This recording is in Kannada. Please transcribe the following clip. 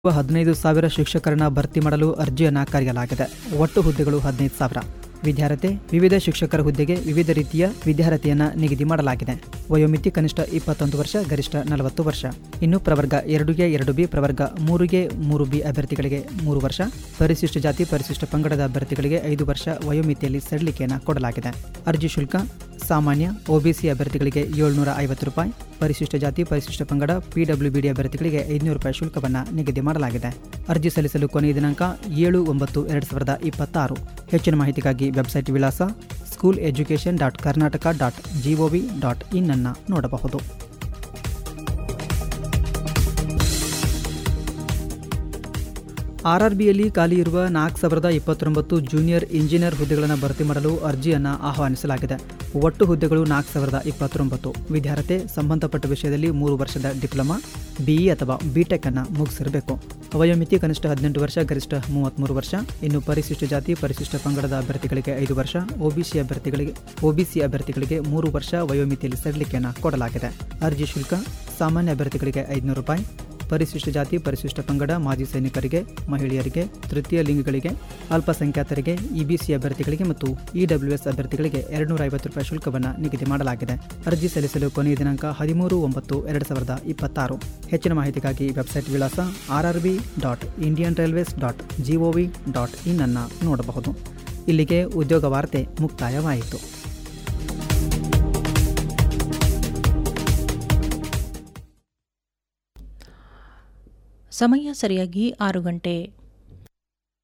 ಹದಿನೈದು ಸಾವಿರ ಶಿಕ್ಷಕರನ್ನ ಭರ್ತಿ ಮಾಡಲು ಅರ್ಜಿಯನ್ನು ಕರೆಯಲಾಗಿದೆ ಒಟ್ಟು ಹುದ್ದೆಗಳು ಹದಿನೈದು ಸಾವಿರ ವಿದ್ಯಾರ್ಥಿ ವಿವಿಧ ಶಿಕ್ಷಕರ ಹುದ್ದೆಗೆ ವಿವಿಧ ರೀತಿಯ ವಿದ್ಯಾರ್ಥಿಯನ್ನ ನಿಗದಿ ಮಾಡಲಾಗಿದೆ ವಯೋಮಿತಿ ಕನಿಷ್ಠ ಇಪ್ಪತ್ತೊಂದು ವರ್ಷ ಗರಿಷ್ಠ ನಲವತ್ತು ವರ್ಷ ಇನ್ನು ಪ್ರವರ್ಗ ಎರಡುಗೆ ಎರಡು ಬಿ ಪ್ರವರ್ಗ ಮೂರುಗೆ ಮೂರು ಬಿ ಅಭ್ಯರ್ಥಿಗಳಿಗೆ ಮೂರು ವರ್ಷ ಪರಿಶಿಷ್ಟ ಜಾತಿ ಪರಿಶಿಷ್ಟ ಪಂಗಡದ ಅಭ್ಯರ್ಥಿಗಳಿಗೆ ಐದು ವರ್ಷ ವಯೋಮಿತಿಯಲ್ಲಿ ಸಡಿಲಿಕೆಯನ್ನು ಕೊಡಲಾಗಿದೆ ಅರ್ಜಿ ಶುಲ್ಕ ಸಾಮಾನ್ಯ ಒಬಿಸಿ ಅಭ್ಯರ್ಥಿಗಳಿಗೆ ಏಳ್ನೂರ ಐವತ್ತು ರೂಪಾಯಿ ಪರಿಶಿಷ್ಟ ಜಾತಿ ಪರಿಶಿಷ್ಟ ಪಂಗಡ ಪಿಡಬ್ಲ್ಯೂಬಿಡಿ ಅಭ್ಯರ್ಥಿಗಳಿಗೆ ಐದುನೂರು ರೂಪಾಯಿ ಶುಲ್ಕವನ್ನು ನಿಗದಿ ಮಾಡಲಾಗಿದೆ ಅರ್ಜಿ ಸಲ್ಲಿಸಲು ಕೊನೆಯ ದಿನಾಂಕ ಏಳು ಒಂಬತ್ತು ಎರಡು ಸಾವಿರದ ಇಪ್ಪತ್ತಾರು ಹೆಚ್ಚಿನ ಮಾಹಿತಿಗಾಗಿ ವೆಬ್ಸೈಟ್ ವಿಳಾಸ school education dot Karnataka dot G O V dot in ಅನ್ನು ನೋಡಬಹುದು ಆರ್ಆರ್ಬಿಯಲ್ಲಿ ಖಾಲಿ ಇರುವ ನಾಲ್ಕು ಸಾವಿರದ ಇಪ್ಪತ್ತೊಂಬತ್ತು ಜೂನಿಯರ್ ಇಂಜಿನಿಯರ್ ಹುದ್ದೆಗಳನ್ನು ಭರ್ತಿ ಮಾಡಲು ಅರ್ಜಿಯನ್ನು ಆಹ್ವಾನಿಸಲಾಗಿದೆ ಒಟ್ಟು ಹುದ್ದೆಗಳು ನಾಲ್ಕು ಸಾವಿರದ ಇಪ್ಪತ್ತೊಂಬತ್ತು ವಿದ್ಯಾರ್ಥಿ ಸಂಬಂಧಪಟ್ಟ ವಿಷಯದಲ್ಲಿ ಮೂರು ವರ್ಷದ ಡಿಪ್ಲೊಮಾ ಬಿಇ ಅಥವಾ ಬಿಟೆಕ್ ಅನ್ನು ಮುಗಿಸಿರಬೇಕು ವಯೋಮಿತಿ ಕನಿಷ್ಠ ಹದಿನೆಂಟು ವರ್ಷ ಗರಿಷ್ಠ ಮೂವತ್ತ್ಮೂರು ವರ್ಷ ಇನ್ನು ಪರಿಶಿಷ್ಟ ಜಾತಿ ಪರಿಶಿಷ್ಟ ಪಂಗಡದ ಅಭ್ಯರ್ಥಿಗಳಿಗೆ ಐದು ವರ್ಷ ಒಬಿಸಿ ಅಭ್ಯರ್ಥಿಗಳಿಗೆ ಒಬಿಸಿ ಅಭ್ಯರ್ಥಿಗಳಿಗೆ ಮೂರು ವರ್ಷ ವಯೋಮಿತಿಯಲ್ಲಿ ಸಡಿಲಿಕೆಯನ್ನು ಕೊಡಲಾಗಿದೆ ಅರ್ಜಿ ಶುಲ್ಕ ಸಾಮಾನ್ಯ ಅಭ್ಯರ್ಥಿಗಳಿಗೆ ಐದುನೂರು ರೂಪಾಯಿ ಪರಿಶಿಷ್ಟ ಜಾತಿ ಪರಿಶಿಷ್ಟ ಪಂಗಡ ಮಾಜಿ ಸೈನಿಕರಿಗೆ ಮಹಿಳೆಯರಿಗೆ ತೃತೀಯ ಲಿಂಗಗಳಿಗೆ ಅಲ್ಪಸಂಖ್ಯಾತರಿಗೆ ಇಬಿಸಿ ಅಭ್ಯರ್ಥಿಗಳಿಗೆ ಮತ್ತು ಇಡಬ್ಲ್ಯೂಎಸ್ ಅಭ್ಯರ್ಥಿಗಳಿಗೆ ಎರಡುನೂರ ಐವತ್ತು ರೂಪಾಯಿ ಶುಲ್ಕವನ್ನು ನಿಗದಿ ಮಾಡಲಾಗಿದೆ ಅರ್ಜಿ ಸಲ್ಲಿಸಲು ಕೊನೆಯ ದಿನಾಂಕ ಹದಿಮೂರು ಒಂಬತ್ತು ಎರಡು ಸಾವಿರದ ಇಪ್ಪತ್ತಾರು ಹೆಚ್ಚಿನ ಮಾಹಿತಿಗಾಗಿ ವೆಬ್ಸೈಟ್ ವಿಳಾಸ R R B dot Indian railways dot G O V dot in ಅನ್ನು ನೋಡಬಹುದು ಇಲ್ಲಿಗೆ ಉದ್ಯೋಗ ವಾರ್ತೆ ಮುಕ್ತಾಯವಾಯಿತು ಸಮಯ ಸರಿಯಾಗಿ ಆರು ಗಂಟೆ